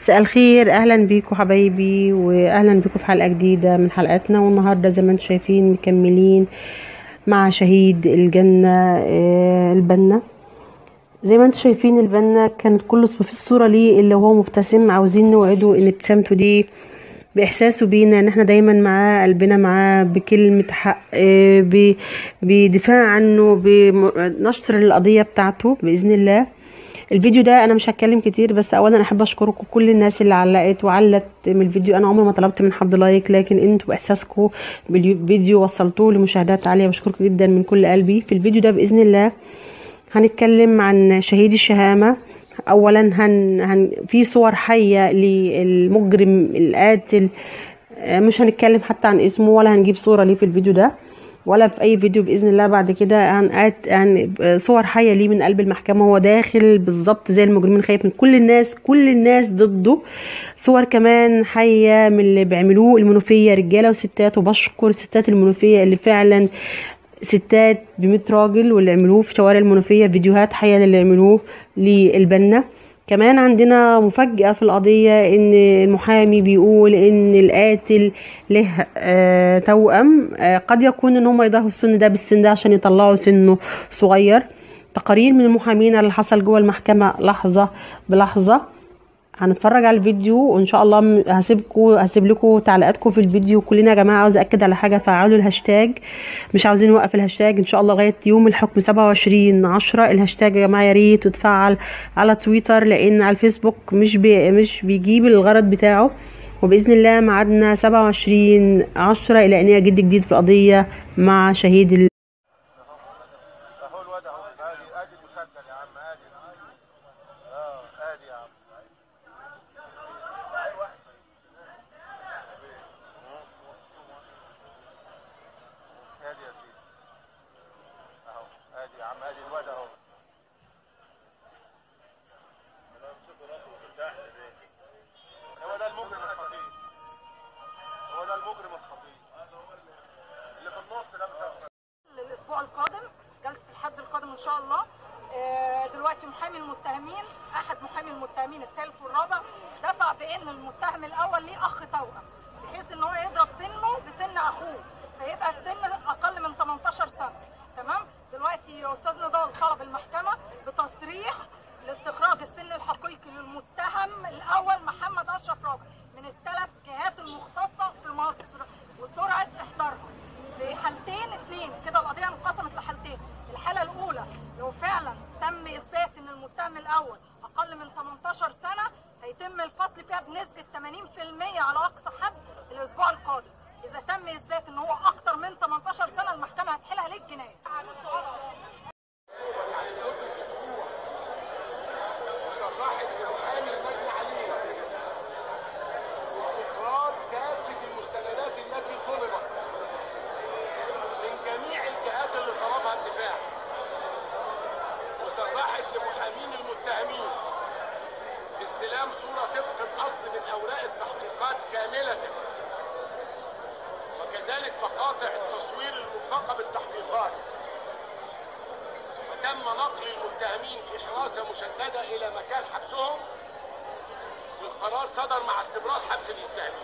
مساء الخير اهلا بيكم حبايبي واهلا بيكم في حلقه جديده من حلقاتنا والنهارده زي ما انتم شايفين مكملين مع شهيد الجنه آه، البنا زي ما انتم شايفين البنا كانت كل في الصوره ليه اللي هو مبتسم عاوزين نوعده ان ابتسامته دي باحساسه بينا ان احنا دايما معاه قلبنا معاه بكلمه حق آه، ب- بدفاع عنه بنشر القضيه بتاعته باذن الله الفيديو ده انا مش هتكلم كتير بس اولا احب اشكركم كل الناس اللي علقت وعلت من الفيديو انا عمري ما طلبت من حد لايك لكن انتوا باحساسكم بالفيديو وصلتوه لمشاهدات عاليه بشكركم جدا من كل قلبي في الفيديو ده باذن الله هنتكلم عن شهيد الشهامه اولا هن, هن في صور حيه للمجرم القاتل آه، مش هنتكلم حتى عن اسمه ولا هنجيب صوره ليه في الفيديو ده ولا في اي فيديو باذن الله بعد كده هنقات يعني صور حيه ليه من قلب المحكمه هو داخل بالظبط زي المجرمين خايف من كل الناس كل الناس ضده صور كمان حيه من اللي بيعملوه المنوفيه رجاله وستات وبشكر ستات المنوفيه اللي فعلا ستات ب راجل واللي عملوه في شوارع المنوفيه فيديوهات حيه اللي عملوه للبنا كمان عندنا مفاجأة في القضية ان المحامي بيقول ان القاتل له آه توأم آه قد يكون ان هم يضاهوا السن ده بالسن ده عشان يطلعوا سنه صغير تقارير من المحامين على اللي حصل جوه المحكمة لحظة بلحظة هنتفرج على الفيديو وان شاء الله م- هسيبكم هسيب لكم تعليقاتكم في الفيديو كلنا يا جماعه عاوز اكد على حاجه فعلوا الهاشتاج مش عاوزين نوقف الهاشتاج ان شاء الله لغايه يوم الحكم 27 10 الهاشتاج يا جماعه يا ريت وتفعل على تويتر لان على الفيسبوك مش بي مش بيجيب الغرض بتاعه وباذن الله ميعادنا 27 10 الى ان يجد جديد في القضيه مع شهيد ال... اهو الواد اهو ادي ادي المسجل يا عم ادي اه ادي يا عم ادي يا سيدي اهو ادي يا عم ادي الواد اهو هو ده المجرم الخطير هو ده المجرم الخطير اللي في النص ده مسافر الاسبوع القادم جلسه الحد القادم ان شاء الله آه، دلوقتي محامي المتهمين احد محامي المتهمين الثالث والرابع دفع بان المتهم الاول ليه اخ توأم بحيث ان هو يضرب سنه بسن اخوه فيبقى السن اقل من 18 سنه تمام دلوقتي يا استاذ نضال طلب المحكمه بتصريح لاستخراج السن الحقيقي للمتهم الاول محمد اشرف رابع من الثلاث جهات المختصه في مصر وسرعه احضارها في حالتين اثنين كده القضيه انقسمت لحالتين الحاله الاولى لو فعلا تم اثبات ان المتهم الاول اقل من 18 سنه هيتم الفصل فيها بنسبه 80% على اقصى حد الاسبوع القادم اذا تم اثبات ان هو اكتر من 18 سنه المحكمه هتحل عليه الجنايه صاحب المحامي المجني عليه استخراج كافة المستندات التي طلبت من جميع الجهات اللي طلبها الدفاع وصرحت لمحامين المتهمين باستلام صورة طبق الأصل من أوراق التحقيقات كاملة وكذلك مقاطع التصوير الموثقة بالتحقيقات وتم نقل المتهمين في حراسة مشددة إلى مكان حبسهم والقرار صدر مع استمرار حبس المتهمين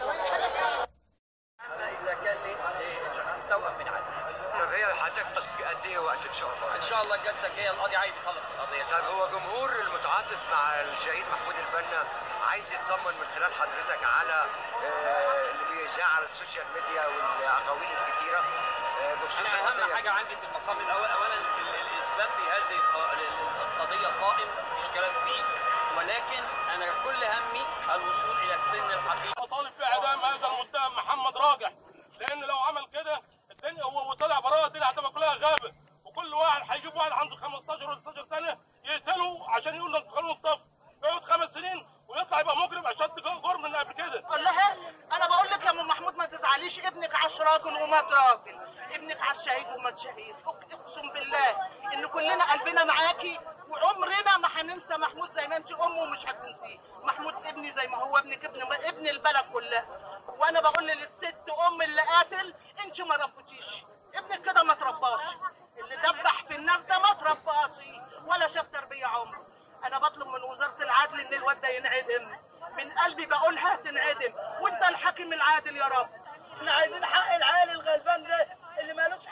اذا كان لي توأم من عدن طب هي حضرتك بس في قد ايه وقت ان شاء الله؟ ان شاء الله الجلسه الجايه القاضي عايز يخلص القضيه طب هو جمهور المتعاطف مع الشهيد محمود البنا عايز يطمن من خلال حضرتك على آه، اللي بيذاع على السوشيال ميديا والاقاويل الكتيره آه، بخصوص انا اهم القضية. حاجه عندي في المقام الاول اولا ال- الاثبات في هذه الق- القضيه قائم مفيش كلام فيه ولكن انا كل همي الوصول الى السن الحقيقي وطالب في اعدام هذا المتهم محمد راجح لان لو عمل كده الدنيا هو وطلع براءه الدنيا هتبقى كلها غابه وكل واحد هيجيب واحد عنده 15 ولا 16 سنه يقتله عشان يقول لك قانون الطفل يقعد خمس سنين ويطلع يبقى مجرم اشد جرم من قبل كده قول لها انا بقول لك يا ام محمود ما تزعليش ابنك عاش راجل ومات راجل ابنك عاش شهيد ومات شهيد أق- اقسم بالله ان كلنا قلبنا معاكي وعمرنا ما هننسى محمود زي ما انت امه مش هتنسيه محمود ابني زي ما هو ابنك ابن ابن البلد كلها وانا بقول للست ام اللي قاتل انت ما ربتيش ابنك كده ما ترباش اللي دبح في الناس ده ما ترباش ولا شاف تربيه عمره انا بطلب من وزاره العدل ان الواد ده ينعدم من من قلبي بقولها تنعدم وانت الحاكم العادل يا رب احنا عايزين حق العيال الغلبان ده اللي مالوش